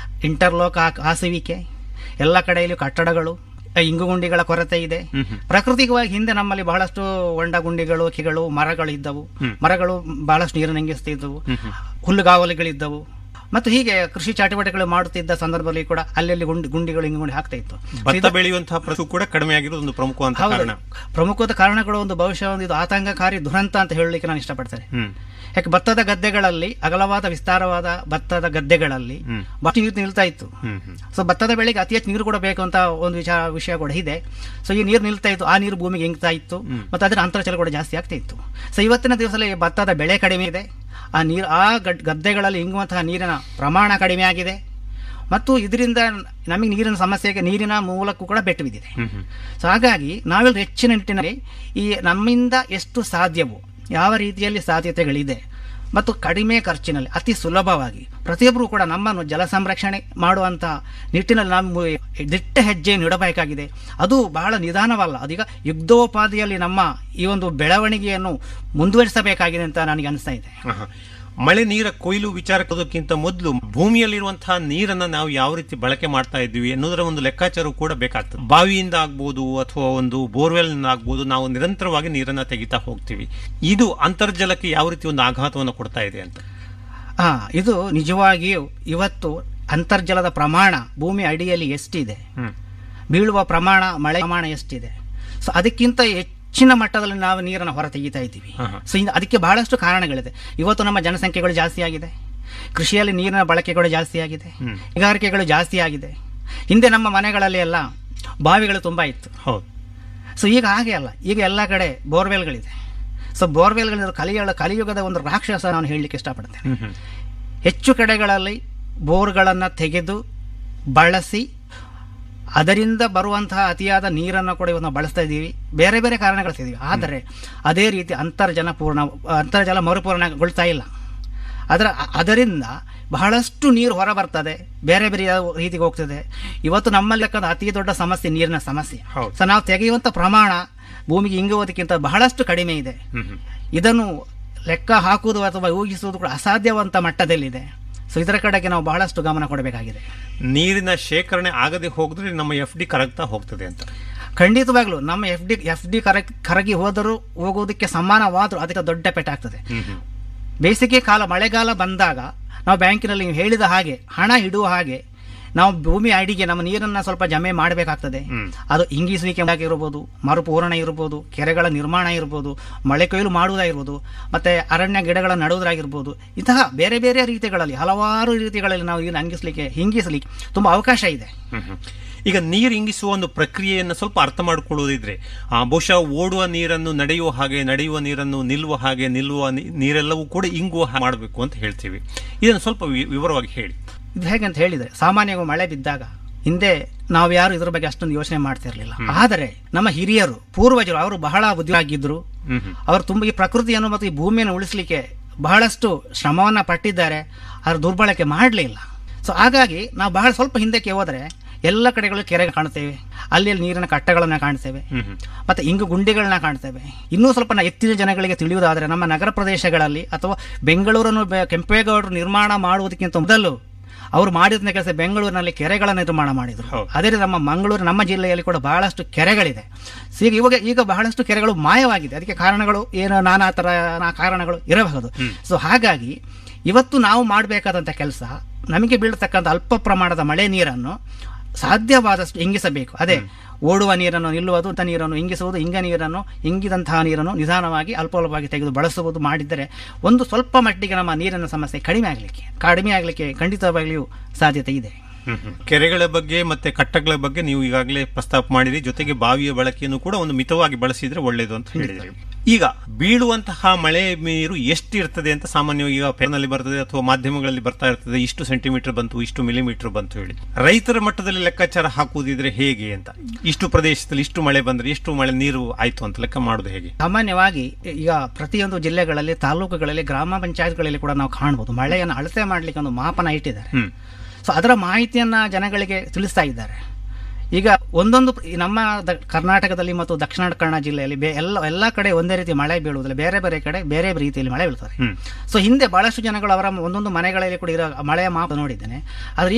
Interlock ಹಾಕ್ ಹಾಸುವಿಕೆ ಎಲ್ಲ ಕಡೆಯಲ್ಲೂ ಕಟ್ಟಡಗಳು ಆ, ಇಂಗುಗುಂಡಿಗಳ ಕೊರತೆ ಇದೆ ಪ್ರಾಕೃತಿಕವಾಗಿ ಹಿಂದೆ ನಮ್ಮಲ್ಲಿ ಬಹಳಷ್ಟು ಹೊಂಡ ಗುಂಡಿಗಳು ಕಿಗಳು ಮರಗಳು ಇದ್ದವು ಮರಗಳು ಬಹಳಷ್ಟು ನೀರನ್ನು ಇಂಗಿಸ್ತಿದ್ದವು ಹುಲ್ಲುಗಾವಲುಗಳಿದ್ದವು ಮತ್ತು ಹೀಗೆ ಕೃಷಿ ಚಟುವಟಿಕೆಗಳು ಮಾಡುತ್ತಿದ್ದ ಸಂದರ್ಭದಲ್ಲಿ ಕೂಡ ಅಲ್ಲಲ್ಲಿ ಗುಂಡಿ ಗುಂಡಿಗಳು ಇಂಗುಗುಂಡಿ ಹಾಕ್ತಾ ಇತ್ತು ಭತ್ತ ಬೆಳೆಯುವಂತಹ ಪ್ರದೇಶ ಕೂಡ ಕಡಿಮೆ ಆಗಿರೋದು ಒಂದು ಪ್ರಮುಖವಾದ ಹೌದು ಕಾರಣ ಪ್ರಮುಖವಾದ ಕಾರಣಗಳು ಒಂದು ಬಹುಶಃ ಒಂದು ಇದು ಆತಂಕಕಾರಿ ದುರಂತ ಅಂತ ಹೇಳಲಿಕ್ಕೆ ನಾನು ಇಷ್ಟಪಡ್ತೇನೆ ಹ್ಮ್ ಯಾಕೆ ಭತ್ತದ ಗದ್ದೆಗಳಲ್ಲಿ ಅಗಲವಾದ ವಿಸ್ತಾರವಾದ ಭತ್ತದ ಗದ್ದೆಗಳಲ್ಲಿ ಬಹಳ ನೀರು ನಿಲ್ತಾ ಇತ್ತು ಹ್ಮ್ ಹ್ಮ್ ಸೊ ಭತ್ತದ ಬೆಳೆಗೆ ಅತಿ ಹೆಚ್ಚು ನೀರು ಕೂಡ ಬೇಕು ಅಂತ ಒಂದು ವಿಚಾರ ವಿಷಯ ಕೂಡ ಇದೆ ಸೊ ಈ ನೀರು ನಿಲ್ತಾ ಇತ್ತು ಆ ನೀರು ಭೂಮಿಗೆ ಇಂಗ್ತಾ ಇತ್ತು ಮತ್ತು ಅದರ ಅಂತರ್ಜಲ ಕೂಡ ಜಾಸ್ತಿ ಆಗ್ತಾ ಇತ್ತು ಸೊ ಇವತ್ತಿನ ದಿವಸದಲ್ಲಿ ಭತ್ತದ ಬೆಳೆ ಕಡಿಮೆ ಇದೆ ಆ ನೀರು ಆ ಗಡ್- ಗದ್ದೆಗಳಲ್ಲಿ ಇಂಗುವಂತಹ ನೀರಿನ ಪ್ರಮಾಣ ಕಡಿಮೆ ಆಗಿದೆ ಮತ್ತು ಇದರಿಂದ ನಮಗೆ ನೀರಿನ ಸಮಸ್ಯೆಗೆ ನೀರಿನ ಮೂಲಕ್ಕೂ ಕೂಡ ಬೆಟ್ಟು ಬಿದ್ದಿದೆ ಹ್ಮ್ ಹ್ಮ್ ಸೊ ಹಾಗಾಗಿ ನಾವೆಲ್ಲರೂ ಹೆಚ್ಚಿನ ನಿಟ್ಟಿನಲ್ಲಿ ಈ ನಮ್ಮಿಂದ ಎಷ್ಟು ಸಾಧ್ಯವೋ ಯಾವ ರೀತಿಯಲ್ಲಿ ಸಾಧ್ಯತೆಗಳಿದೆ ಮತ್ತು ಕಡಿಮೆ ಖರ್ಚಿನಲ್ಲಿ ಅತಿ ಸುಲಭವಾಗಿ ಪ್ರತಿಯೊಬ್ಬರು ಕೂಡ ನಮ್ಮನ್ನು ಜಲ ಸಂರಕ್ಷಣೆ ಮಾಡುವಂಥ ನಿಟ್ಟಿನಲ್ಲಿ ನಾವು ದಿಟ್ಟ ಹೆಜ್ಜೆ ನೀಡಬೇಕಾಗಿದೆ ಅದು ಬಹಳ ನಿಧಾನವಲ್ಲ ಅದೀಗ ಯುದ್ಧೋಪಾದಿಯಲ್ಲಿ ನಮ್ಮ ಈ ಒಂದು ಬೆಳವಣಿಗೆಯನ್ನು ಮುಂದುವರಿಸಬೇಕಾಗಿದೆ ಅಂತ ನನಗೆ ಅನಿಸ್ತಾ ಇದೆ ಆಹಾ. ಮಳೆ ನೀರ ಕೊಯ್ಲು ವಿಚಾರಕ್ಕೋದಕ್ಕಿಂತ ಮೊದಲು ಭೂಮಿಯಲ್ಲಿರುವಂತಹ ನೀರನ್ನ ನಾವು ಯಾವ ರೀತಿ ಬಳಕೆ ಮಾಡ್ತಾ ಇದ್ವಿ ಅನ್ನೋದರ ಒಂದು ಲೆಕ್ಕಾಚಾರ ಕೂಡ ಬೇಕಾಗ್ತದೆ ಬಾವಿಯಿಂದ ಆಗ್ಬೋದು ಅಥವಾ ಒಂದು ಬೋರ್ವೆಲ್ ಆಗ್ಬೋದು ನಾವು ನಿರಂತರವಾಗಿ ನೀರನ್ನ ತೆಗಿತಾ ಹೋಗ್ತೀವಿ ಇದು ಅಂತರ್ಜಲಕ್ಕೆ ಯಾವ ರೀತಿ ಒಂದು ಆಘಾತವನ್ನು ಕೊಡ್ತಾ ಇದೆ ಅಂತ ಹಾ ಇದು ನಿಜವಾಗಿಯೂ ಇವತ್ತು ಅಂತರ್ಜಲದ ಪ್ರಮಾಣ ಭೂಮಿ ಅಡಿಯಲ್ಲಿ ಎಷ್ಟಿದೆ ಹ್ಮ್ ಬೀಳುವ ಪ್ರಮಾಣ ಮಳೆ ಪ್ರಮಾಣ ಎಷ್ಟಿದೆ ಸೊ ಅದಕ್ಕಿಂತ ಹೆಚ್ಚಿನ ಮಟ್ಟದಲ್ಲಿ ನಾವು ನೀರನ್ನು ಹೊರ ತೆಗಿತಾ ಇದ್ದೀವಿ ಆಹಾ. ಸೊ ಇನ್ನು ಅದಕ್ಕೆ ಬಹಳಷ್ಟು ಕಾರಣಗಳಿದೆ ಇವತ್ತು ನಮ್ಮ ಜನಸಂಖ್ಯೆಗಳು ಜಾಸ್ತಿ ಆಗಿದೆ ಕೃಷಿಯಲ್ಲಿ ನೀರಿನ ಬಳಕೆಗಳು ಜಾಸ್ತಿ ಆಗಿದೆ ಕೈಗಾರಿಕೆಗಳು ಜಾಸ್ತಿ ಆಗಿದೆ ಹಿಂದೆ ನಮ್ಮ ಮನೆಗಳಲ್ಲಿ ಎಲ್ಲ ಬಾವಿಗಳು ತುಂಬ ಇತ್ತು ಹೌದು ಸೊ ಈಗ ಹಾಗೆ ಅಲ್ಲ ಈಗ ಎಲ್ಲ ಕಡೆ ಬೋರ್ವೆಲ್ಗಳಿದೆ ಸೊ ಬೋರ್ವೆಲ್ಗಳಿಂದ ಕಲಿಯುಗ ಕಲಿಯುಗದ ಒಂದು ರಾಕ್ಷಸ ನಾನು ಹೇಳಲಿಕ್ಕೆ ಇಷ್ಟಪಡ್ತೇನೆ ಹ್ಮ್ ಹ್ಮ್ ಹೆಚ್ಚು ಕಡೆಗಳಲ್ಲಿ ಬೋರ್ಗಳನ್ನು ತೆಗೆದು ಬಳಸಿ ಅದರಿಂದ ಬರುವಂತಹ ಅತಿಯಾದ ನೀರನ್ನು ಕೂಡ ಇವತ್ತು ನಾವು ಬಳಸ್ತಾ ಇದ್ದೀವಿ ಬೇರೆ ಬೇರೆ ಕಾರಣಗಳಿದ್ದೀವಿ ಆದರೆ ಅದೇ ರೀತಿ ಅಂತರ್ಜಲ ಪೂರ್ಣ ಅಂತರ್ಜಲ ಮರುಪೂರ್ಣಗೊಳ್ತಾ ಇಲ್ಲ ಅದರ ಅದರಿಂದ ಬಹಳಷ್ಟು ನೀರು ಹೊರ ಬರ್ತದೆ ಬೇರೆ ಬೇರೆ ಯಾವ ರೀತಿಗೆ ಹೋಗ್ತದೆ ಇವತ್ತು ನಮ್ಮಲ್ಲಿ ಲೆಕ್ಕದ ಅತಿ ದೊಡ್ಡ ಸಮಸ್ಯೆ ನೀರಿನ ಸಮಸ್ಯೆ ಹೌದು. ಸೊ ನಾವು ತೆಗೆಯುವಂಥ ಪ್ರಮಾಣ ಭೂಮಿಗೆ ಇಂಗುವುದಕ್ಕಿಂತ ಬಹಳಷ್ಟು ಕಡಿಮೆ ಇದೆ ಹ್ಮ್ ಹ್ಮ್ ಇದನ್ನು ಲೆಕ್ಕ ಹಾಕುವುದು ಅಥವಾ ಊಹಿಸುವುದು ಕೂಡ ಅಸಾಧ್ಯವಂತ ಮಟ್ಟದಲ್ಲಿದೆ ಸೊ ಇದರ ಕಡೆಗೆ ನಾವು ಬಹಳಷ್ಟು ಗಮನ ಕೊಡಬೇಕಾಗಿದೆ ನೀರಿನ ಶೇಖರಣೆ ಆಗದೆ ಹೋಗಿದ್ರೆ ನಮ್ಮ ಎಫ್ ಡಿ ಕರಗ್ತಾ ಹೋಗ್ತದೆ ಅಂತ ಖಂಡಿತವಾಗ್ಲೂ ನಮ್ಮ ಎಫ್ ಡಿ ಎಫ್ ಡಿ ಕರ ಕರಗಿ ಹೋದರೂ ಹೋಗುವುದಕ್ಕೆ ಸಮಾನವಾದರೂ ಅದಕ್ಕೆ ದೊಡ್ಡ ಪೆಟ್ಟಾಗ್ತದೆ ಹ್ಮ್ ಹ್ಮ್ ಬೇಸಿಗೆ ಕಾಲ ಮಳೆಗಾಲ ಬಂದಾಗ ನಾವು ಬ್ಯಾಂಕಿನಲ್ಲಿ ನೀವು ಹೇಳಿದ ಹಾಗೆ ಹಣ ಇಡುವ ಹಾಗೆ ನಾವು ಭೂಮಿ ಅಡಿಗೆ ನಮ್ಮ ನೀರನ್ನು ಸ್ವಲ್ಪ ಜಮೆ ಮಾಡಬೇಕಾಗ್ತದೆ ಹ್ಮ್. ಅದು ಇಂಗಿಸುವಿಕೆ ಇರ್ಬೋದು ಮರುಪೂರಣ ಇರ್ಬೋದು ಕೆರೆಗಳ ನಿರ್ಮಾಣ ಇರ್ಬೋದು ಮಳೆ ಕೊಯ್ಲು ಮಾಡುವುದಾಗಿರ್ಬೋದು ಮತ್ತೆ ಅರಣ್ಯ ಗಿಡಗಳ ನಡುವುದಾಗಿರ್ಬೋದು ಇಂತಹ ಬೇರೆ ಬೇರೆ ರೀತಿಗಳಲ್ಲಿ ಹಲವಾರು ರೀತಿಗಳಲ್ಲಿ ನಾವು ಇದನ್ನು ಅಂಗಿಸ್ಲಿಕ್ಕೆ ಹಿಂಗಿಸಲಿಕ್ಕೆ ತುಂಬ ಅವಕಾಶ ಇದೆ ಹ್ಮ್ ಹ್ಮ್. ಈಗ ನೀರು ಇಂಗಿಸುವ ಒಂದು ಪ್ರಕ್ರಿಯೆಯನ್ನು ಸ್ವಲ್ಪ ಅರ್ಥ ಮಾಡಿಕೊಳ್ಳುವುದಿದ್ರೆ ಆ, ಬಹುಶಃ ಓಡುವ ನೀರನ್ನು ನಡೆಯುವ ಹಾಗೆ ನಡೆಯುವ ನೀರನ್ನು ನಿಲ್ಲುವ ಹಾಗೆ ನಿಲ್ಲುವ ನೀ- ನೀರೆಲ್ಲವೂ ಕೂಡ ಇಂಗುವ ಹಾಗೆ ಮಾಡಬೇಕು ಅಂತ ಹೇಳ್ತೀವಿ ಇದನ್ನು ಸ್ವಲ್ಪ ವಿ- ವಿವರವಾಗಿ ಹೇಳಿ ಇದು ಹೇಗೆ ಅಂತ ಹೇಳಿದ್ರೆ ಸಾಮಾನ್ಯವಾಗಿ ಮಳೆ ಬಿದ್ದಾಗ ಹಿಂದೆ ನಾವು ಯಾರು ಇದ್ರ ಬಗ್ಗೆ ಅಷ್ಟೊಂದು ಯೋಚನೆ ಮಾಡ್ತಿರ್ಲಿಲ್ಲ ಆದರೆ ನಮ್ಮ ಹಿರಿಯರು ಪೂರ್ವಜರು ಅವರು ಬಹಳ ಬುದ್ಧಿಯಾಗಿದ್ರು ಹ್ಮ್ ಹ್ಮ್. ಅವರು ತುಂಬ ಈ ಪ್ರಕೃತಿಯನ್ನು ಮತ್ತು ಈ ಭೂಮಿಯನ್ನು ಉಳಿಸಲಿಕ್ಕೆ ಬಹಳಷ್ಟು ಶ್ರಮವನ್ನ ಪಟ್ಟಿದ್ದಾರೆ ಅದರ ದುರ್ಬಳಕೆ ಮಾಡಲಿಲ್ಲ ಸೊ ಹಾಗಾಗಿ ನಾವು ಬಹಳ ಸ್ವಲ್ಪ ಹಿಂದಕ್ಕೆ ಹೋದರೆ ಎಲ್ಲ ಕಡೆಗಳು ಕೆರೆ ಕಾಣ್ತೇವೆ ಅಲ್ಲಿ ಅಲ್ಲಿ ನೀರಿನ ಕಟ್ಟೆಗಳನ್ನ ಕಾಣ್ತೇವೆ ಹ್ಮ್ ಹ್ಮ್. ಮತ್ತೆ ಇಂಗು ಗುಂಡಿಗಳನ್ನ ಕಾಣ್ತೇವೆ ಇನ್ನೂ ಸ್ವಲ್ಪ ನ- ಎತ್ತಿನ ಜನಗಳಿಗೆ ತಿಳಿಯುವುದಾದರೆ ನಮ್ಮ ನಗರ ಪ್ರದೇಶಗಳಲ್ಲಿ ಅಥವಾ ಬೆಂಗಳೂರನ್ನು ಬೆ- ಕೆಂಪೇಗೌಡರು ನಿರ್ಮಾಣ ಮಾಡುವುದಕ್ಕಿಂತ ಮೊದಲು ಅವರು ಮಾಡಿದ ಕೆಲಸ ಬೆಂಗಳೂರಿನಲ್ಲಿ ಕೆರೆಗಳ ನಿರ್ಮಾಣ ಮಾಡಿದರು ಹೌದು. ಅದೇ ರೀತಿ ನಮ್ಮ ಮಂಗಳೂರು ನಮ್ಮ ಜಿಲ್ಲೆಯಲ್ಲಿ ಕೂಡ ಬಹಳಷ್ಟು ಕೆರೆಗಳಿದೆ ಸೊ ಈಗ ಇವಾಗ ಈಗ ಬಹಳಷ್ಟು ಕೆರೆಗಳು ಮಾಯವಾಗಿದೆ ಅದಕ್ಕೆ ಕಾರಣಗಳು ಏನು ನಾನಾ ಥರ ನಾ ಕಾರಣಗಳು ಇರಬಹುದು ಸೊ ಹಾಗಾಗಿ ಇವತ್ತು ನಾವು ಮಾಡಬೇಕಾದಂಥ ಕೆಲಸ ನಮಗೆ ಬೀಳತಕ್ಕಂಥ ಅಲ್ಪ ಪ್ರಮಾಣದ ಮಳೆ ನೀರನ್ನು ಸಾಧ್ಯವಾದಷ್ಟು ಇಂಗಿಸಬೇಕು ಅದೇ ಓಡುವ ನೀರನ್ನು ನಿಲ್ಲುವುದು ಅಂತ ನೀರನ್ನು ಇಂಗಿಸುವುದು ಇಂಗ ನೀರನ್ನು ಇಂಗಿದಂತಹ ನೀರನ್ನು ನಿಧಾನವಾಗಿ ಅಲ್ಪ ಅಲ್ಪವಾಗಿ ತೆಗೆದು ಬಳಸುವುದು ಮಾಡಿದ್ದರೆ ಒಂದು ಸ್ವಲ್ಪ ಮಟ್ಟಿಗೆ ನಮ್ಮ ನೀರಿನ ಸಮಸ್ಯೆ ಕಡಿಮೆ ಆಗಲಿಕ್ಕೆ ಕಡಿಮೆ ಆಗಲಿಕ್ಕೆ ಖಂಡಿತವಾಗಿಯೂ ಸಾಧ್ಯತೆ ಇದೆ ಹ್ಮ್ ಹ್ಮ್. ಕೆರೆಗಳ ಬಗ್ಗೆ ಮತ್ತೆ ಕಟ್ಟಗಳ ಬಗ್ಗೆ ನೀವು ಈಗಾಗಲೇ ಪ್ರಸ್ತಾಪ ಮಾಡಿರಿ ಜೊತೆಗೆ ಬಾವಿಯ ಬಳಕೆಯನ್ನು ಕೂಡ ಒಂದು ಮಿತವಾಗಿ ಬಳಸಿದ್ರೆ ಒಳ್ಳೇದು ಅಂತ ಹೇಳಿದ್ರಿ ಈಗ ಬೀಳುವಂತಹ ಮಳೆ ನೀರು ಎಷ್ಟು ಇರ್ತದೆ ಅಂತ ಸಾಮಾನ್ಯವಾಗಿ ಈಗ ಪೇರ್ನಲ್ಲಿ ಬರ್ತದೆ ಅಥವಾ ಮಾಧ್ಯಮಗಳಲ್ಲಿ ಬರ್ತಾ ಇರ್ತದೆ ಇಷ್ಟು ಸೆಂಟಿಮೀಟರ್ ಬಂತು ಇಷ್ಟು ಮಿಲಿಮೀಟರ್ ಬಂತು ಹೇಳಿ ರೈತರ ಮಟ್ಟದಲ್ಲಿ ಲೆಕ್ಕಾಚಾರ ಹಾಕುವುದಿದ್ರೆ ಹೇಗೆ ಅಂತ ಇಷ್ಟು ಪ್ರದೇಶದಲ್ಲಿ ಇಷ್ಟು ಮಳೆ ಬಂದ್ರೆ ಎಷ್ಟು ಮಳೆ ನೀರು ಆಯ್ತು ಅಂತ ಲೆಕ್ಕ ಮಾಡುದು ಹೇಗೆ ಸಾಮಾನ್ಯವಾಗಿ ಈಗ ಪ್ರತಿಯೊಂದು ಜಿಲ್ಲೆಗಳಲ್ಲಿ ತಾಲೂಕುಗಳಲ್ಲಿ ಗ್ರಾಮ ಪಂಚಾಯತ್ಗಳಲ್ಲಿ ಕೂಡ ನಾವು ಕಾಣಬಹುದು ಮಳೆಯನ್ನು ಅಳತೆ ಮಾಡಲಿಕ್ಕೆ ಒಂದು ಮಾಪನ ಇಟ್ಟಿದ್ದಾರೆ ಹ್ಮ್ ಸೊ ಅದರ ಮಾಹಿತಿಯನ್ನ ಜನಗಳಿಗೆ ತಿಳಿಸ್ತಾ ಇದ್ದಾರೆ ಈಗ ಒಂದೊಂದು ಈ ನಮ್ಮ ದ- ಕರ್ನಾಟಕದಲ್ಲಿ ಮತ್ತು ದಕ್ಷಿಣ ಕನ್ನಡ ಜಿಲ್ಲೆಯಲ್ಲಿ ಬೇ- ಎಲ್ಲ ಎಲ್ಲ ಕಡೆ ಒಂದೇ ರೀತಿ ಮಳೆ ಬೀಳುವುದಿಲ್ಲ ಬೇರೆ ಬೇರೆ ಕಡೆ ಬೇರೆ ಬೇರೆ ರೀತಿಯಲ್ಲಿ ಮಳೆ ಬೀಳ್ತದೆ ಹ್ಮ್ ಸೊ ಹಿಂದೆ ಬಹಳಷ್ಟು ಜನಗಳು ಅವರ ಒಂದೊಂದು ಮನೆಗಳಲ್ಲಿ ಕೂಡ ಇರೋ ಮಳೆಯ ಮಾಪ ನೋಡಿದ್ದೇನೆ ಆದರೆ